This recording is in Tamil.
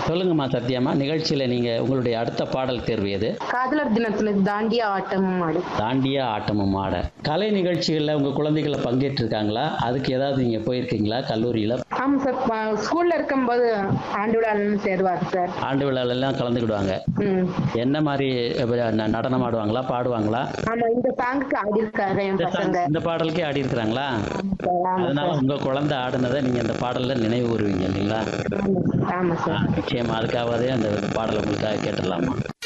சொல்லுங்கம்மா சத்யாம்மா நிகழ்ச்சியில் நீங்கள் உங்களுடைய அடுத்த பாடல் தேர்வு எது காதலர் தினத்துல தாண்டிய ஆட்டமும் ஆடு தாண்டியா ஆட்டமும் ஆட கலை நிகழ்ச்சிகளில் உங்கள் குழந்தைகளை பங்கேற்றிருக்காங்களா அதுக்கு ஏதாவது நீங்கள் போயிருக்கீங்களா கல்லூரியில் ஆமா சார் ப- ஸ்கூல்ல இருக்கும்போது ஆண்டு விழான்னு சேருவார் சார் ஆண்டு விழாலெல்லாம் கலந்துக்கிடுவாங்க ம் என்ன மாதிரி அஹ், ந- நடனம் ஆடுவாங்களா பாடுவாங்களா ஆமா இந்த சாங்குக்கு ஆடி இருக்காரு என் இந்த பசங்க song- இந்த பாடலுக்கே ஆடி இருக்கிறாங்களா ஆமா அதனால சார் உங்க குழந்தை ஆடுனதை நீங்க அந்த பாடல்ல நினைவு கூறுவீங்க இல்லைங்களா ஆமா சார். ஆமா ஆ, சார் நிச்சயமா அதுக்காகவே அந்த பாடலை உங்களுக்காக கேட்டுடலாமா